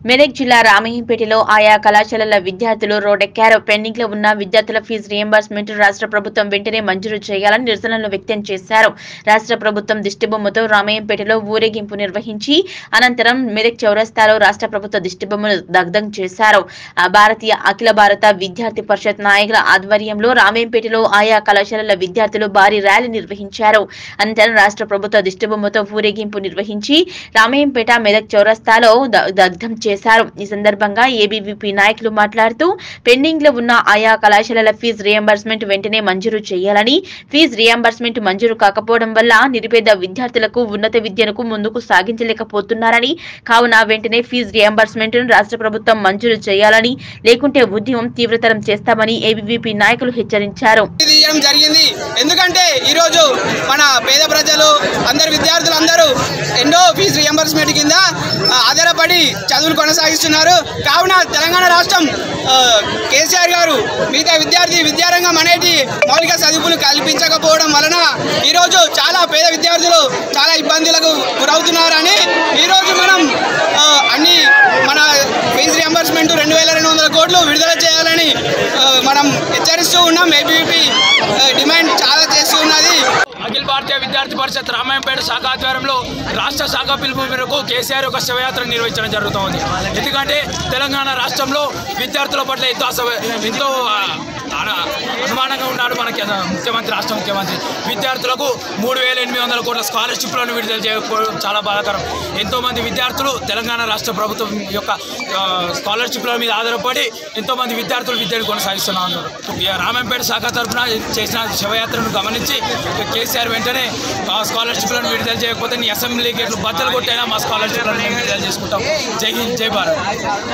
మెదక్ జిల్లా రామయ్యంపేటలో ఆయా కళాశాలల విద్యార్థులు రోడ్డెక్కారు పెండింగ్ లో ఉన్న విద్యార్థుల ఫీజు రియంబర్స్మెంట్ రాష్ట్ర ప్రభుత్వం వెంటనే మంజూరు చేయాలని నిరసనలు వ్యక్తం చేశారు రాష్ట్ర ప్రభుత్వం దిష్టిబొమ్మతో రామయ్యంపేటలో ఊరేగింపు నిర్వహించి అనంతరం మెదక్ చౌరస్తాలో రాష్ట్ర ప్రభుత్వ దిష్టిబొమ్మను దగ్ధం చేశారు ఆ భారతీయ అఖిల భారత విద్యార్థి పరిషత్ నాయకుల ఆధ్వర్యంలో రామయ్యంపేటలో ఆయా కళాశాలల విద్యార్థులు భారీ ర్యాలీ నిర్వహించారు అనంతరం రాష్ట్ర ప్రభుత్వ దిష్టిబొమ్మతో ఊరేగింపు నిర్వహించి రామయ్యంపేట మెదక్ చౌరస్తాలో ద- దగ్ధం చేశారు ఈ సందర్భంగా ఏబీవీపీ నాయకులు మాట్లాడుతూ పెండింగ్ లో ఉన్న ఆయా కళాశాలల ఫీజు రియంబర్స్మెంట్ వెంటనే మంజూరు చేయాలని ఫీజు రియంబర్స్మెంట్ మంజూరు కాకపోవడం వల్ల నిరుపేద విద్యార్థులకు ఉన్నత విద్యను ముందుకు సాగించలేకపోతున్నారని కావున వెంటనే ఫీజు రియంబర్స్మెంట్ రాష్ట్ర ప్రభుత్వం మంజూరు చేయాలని లేకుంటే ఉద్యమం తీవ్రతరం చేస్తామని ఏబీవీపీ నాయకులు హెచ్చరించారు తీయడం జరిగింది ఎందుకంటే ఈరోజు మన పేద ప్రజలు అందరు విద్యార్థులు అందరూ ఎన్నో ఫీజు రియంబర్స్మెంట్ కింద ఆ, ఆధారపడి చదువులు కొనసాగిస్తున్నారు కావున తెలంగాణ రాష్ట్రం ఆ, కేసీఆర్ గారు మిగతా విద్యార్థి విద్యారంగం అనేది మౌలిక సదుపులు కల్పించకపోవడం వలన ఈరోజు చాలా పేద విద్యార్థులు చాలా ఇబ్బందులకు గురవుతున్నారని ఈరోజు మనం ఆ, అన్ని మన ఫీజు రియంబర్స్మెంట్ రెండు వేల రెండు వందల కోట్లు విడుదల చేయాలని ఆ, మనం హెచ్చరిస్తూ ఉన్నాం ఏబీవీపీ డిమాండ్ చాలా చేస్తూ ఉన్నది అఖిల భారతీయ విద్యార్థి పరిషత్ రామాయంపేట శాఖ ఆధ్వర్యంలో రాష్ట్ర శాఖ పిలుపు మేరకు కేసీఆర్ ఒక శవయాత్ర నిర్వహించడం జరుగుతోంది ఎందుకంటే తెలంగాణ రాష్ట్రంలో విద్యార్థుల పట్ల ఎంతో అసవ- ఎంతో ఆ, అన- అనుమానంగా ఉన్నాడు మనకి అద- ముఖ్యమంత్రి రాష్ట్ర ముఖ్యమంత్రి విద్యార్థులకు మూడు వేల ఎనిమిది వందల కోట్ల స్కాలర్షిప్లను విడుదల చేయకపోవడం చాలా బాధాకరం ఎంతో మంది విద్యార్థులు తెలంగాణ రాష్ట్ర ప్రభుత్వం యొక్క ఆ, స్కాలర్షిప్ల మీద ఆధారపడి ఎంతో మంది విద్యార్థులు విద్యను కొనసాగిస్తున్నా ఉన్నారు ఇక రామంపేట శాఖ తరఫున చేసిన శవయాత్రను గమనించి ఇక కేసీఆర్ వెంటనే ఆ స్కాలర్షిప్లను విడుదల చేయకపోతే నీ అసెంబ్లీ గేట్లు బద్దలు కొట్టైనా మా స్కాలర్షిప్లను మేము విడుదల చేసుకుంటాం జై హింద్ జై భారత్